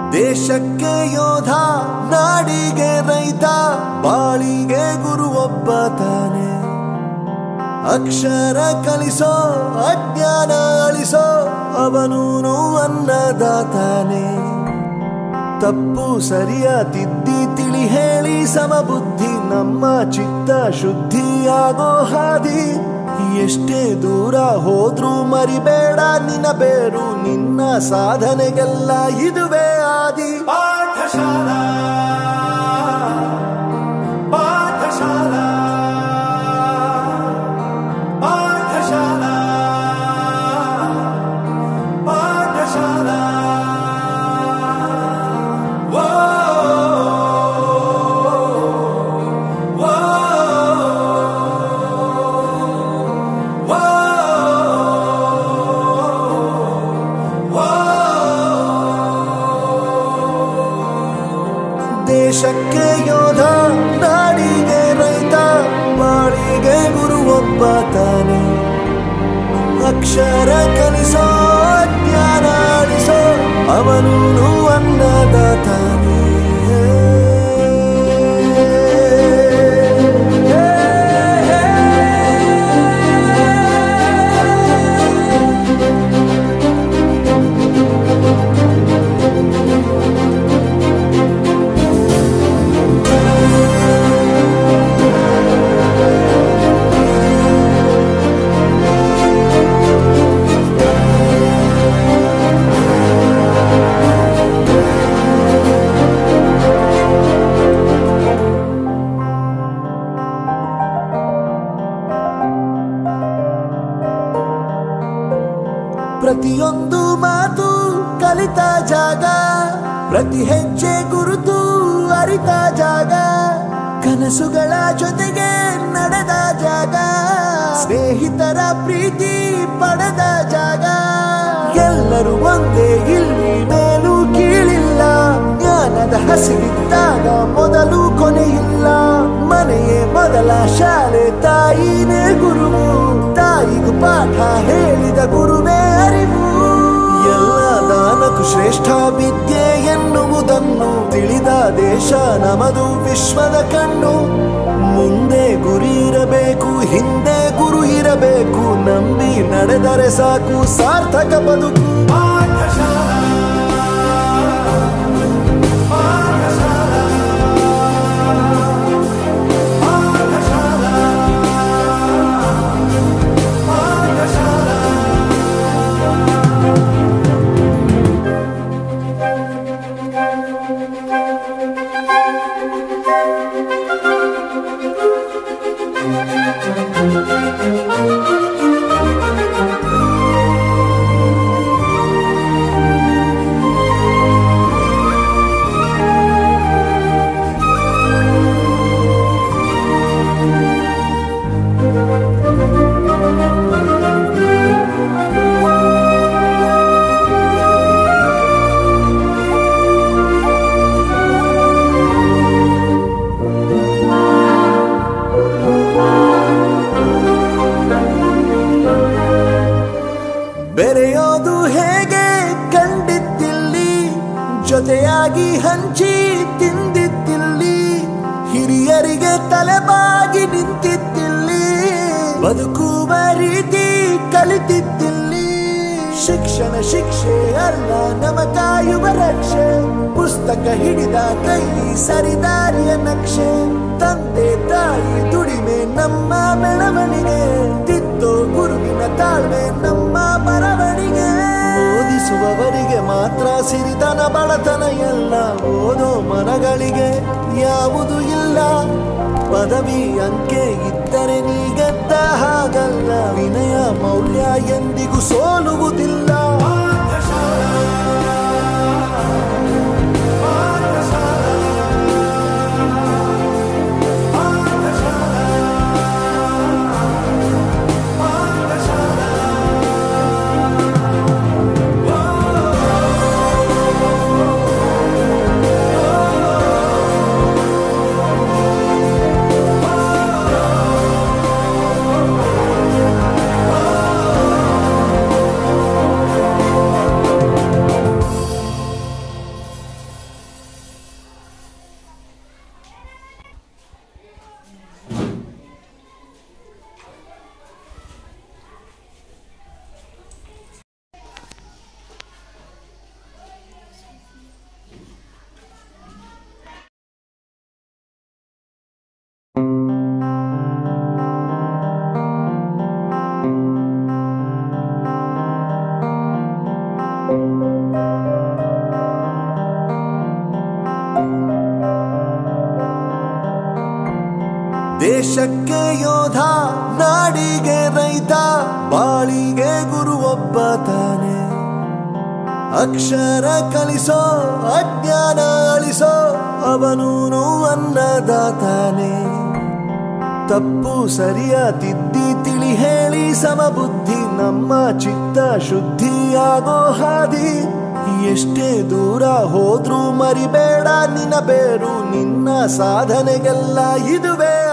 ದೇಶಕ್ಕೆ ಯೋಧ ನಾಡಿಗೆ ರೈತ ಬಾಳಿಗೆ ಗುರು ಒಬ್ಬ ತಾನೆ ಅಕ್ಷರ ಕಲಿಸೋ ಅಜ್ಞಾನ ಅಳಿಸೋ ಅವನೂನು ಅನ್ನದಾತಾನೆ ತಪ್ಪು ಸರಿಯ ತಿದ್ದಿ ತಿಳಿ ಹೇಳಿ ಸಮಬುದ್ಧಿ ನಮ್ಮ ಚಿತ್ತ ಶುದ್ಧಿಯಾಗೋ ಹಾದಿ ಎಷ್ಟೇ ದೂರ ಹೋದ್ರೂ ಮರಿಬೇಡ ನಿನ್ನ ಬೇರು ನಿನ್ನ ಸಾಧನೆಗೆಲ್ಲ ಇದುವೇ ಆದಿ ಪಾಠಶಾಲಾ ಪಾಠಶಾಲಾ ಪಾಠಶಾಲಾ ಪಾಠಶಾಲಾ ವೋ ವೋ ವೋ ದೇಶಕ್ಕೆ ಯೋಧ ನಾಡಿಗೆ ರೈತ ಬಾಳಿಗೆ ಗುರು ಒಬ್ಬ ತಾನೆ ಅಕ್ಷರ ಕಲಿಸೋ ಜ್ಞಾನ ಅಳಿಸೋ ಅವನೂನು ಅನ್ನದಾತಾನೆ ಪ್ರತಿಯೊಂದು ಮಾತು ಕಲಿತ ಜಾಗ ಪ್ರತಿ ಹೆಜ್ಜೆ ಗುರುತು ಅರಿತ ಜಾಗ ಕನಸುಗಳ ಜೊತೆಗೆ ನಡೆದ ಜಾಗ ಸ್ನೇಹಿತರ ಪ್ರೀತಿ ಪಡೆದ ಜಾಗ ಎಲ್ಲರೂ ಒಂದೇ ಇಲ್ಲಿ ಮೇಲೂ ಕೀಳಿಲ್ಲ ಜ್ಞಾನದ ಹಸಿವಿದ್ದಾಗ ಮೊದಲು ಕೊನೆಯಿಲ್ಲ ಮನೆಯೇ ಮೊದಲ ಶಾಲೆ ತಾಯಿನೇ ಗುರುವು ತಾಯಿಗೂ ಪಾಠ ಹೇಳಿದ ಗುರುವೇ ಅರಿವು ಎಲ್ಲ ದಾನಕ್ಕೂ ಶ್ರೇಷ್ಠ ವಿದ್ಯೆ ಎನ್ನುವುದನ್ನು ತಿಳಿದ ದೇಶ ನಮದು ವಿಶ್ವದ ಕಣ್ಣು ಮುಂದೆ ಗುರಿ ಇರಬೇಕು ಹಿಂದೆ ಗುರು ಇರಬೇಕು ನಂಬಿ ನಡೆದರೆ ಸಾಕು ಸಾರ್ಥಕ ಬದುಕು ಬೆರೆಯೋದು ಹೇಗೆ ಕಂಡಿದ್ದಿಲ್ಲಿ ಜೊತೆಯಾಗಿ ಹಂಚಿ ತಿಂದಿದ್ದಿಲ್ಲಿ ಹಿರಿಯರಿಗೆ ತಲೆಬಾಗಿ ನಿಂತಿದ್ದಿಲ್ಲಿ ಬದುಕುವ ರೀತಿ ಕಲಿತಿದ್ದಿಲ್ಲಿ ಶಿಕ್ಷಣ ಶಿಕ್ಷೆ ಅಲ್ಲ ನಮ ಕಾಯುವ ರಕ್ಷೆ ಪುಸ್ತಕ ಹಿಡಿದ ಕೈಲಿ ಸರಿದಾರಿಯ ನಕ್ಷೆ ತಂದೆ ತಾಯಿ ದುಡಿಮೆ ನಮ್ಮ ಬೆಳವಣಿಗೆ ತಿದ್ದೋ ಗುರುವಿನ ತಾಳ್ಮೆ ನಮ್ಮ ಬರವಣಿಗೆ ಓದಿಸುವವರಿಗೆ ಮಾತ್ರ ಸಿರಿತನ ಬಡತನ ಎಲ್ಲ ಓದೋ ಮನಗಳಿಗೆ ಯಾವುದು ಇಲ್ಲ ಪದವಿ ಅಂಕೆ ಇದ್ದರೆ ನೀ ಗೆದ್ದ ಹಾಗಲ್ಲ ವಿನಯ ಮೌಲ್ಯ ಎಂದಿಗೂ ಸೋಲುವುದಿಲ್ಲ ದೇಶಕ್ಕೆ ಯೋಧ ನಾಡಿಗೆ ರೈತ ಬಾಳಿಗೆ ಗುರು ಒಬ್ಬ ತಾನೆ ಅಕ್ಷರ ಕಲಿಸೋ ಅಜ್ಞಾನ ಅಳಿಸೋ ಅವನೂನು ಅನ್ನದಾತಾನೆ ತಪ್ಪು ಸರಿಯ ತಿದ್ದಿ ತಿಳಿ ಹೇಳಿ ಸಮಬುದ್ಧಿ ನಮ್ಮ ಚಿತ್ತ ಶುದ್ಧಿಯಾಗೋ ಹಾದಿ ಎಷ್ಟೇ ದೂರ ಹೋದ್ರೂ ಮರಿಬೇಡ ನಿನ್ನ ಬೇರು ನಿನ್ನ ಸಾಧನೆಗೆಲ್ಲ ಇದುವೇ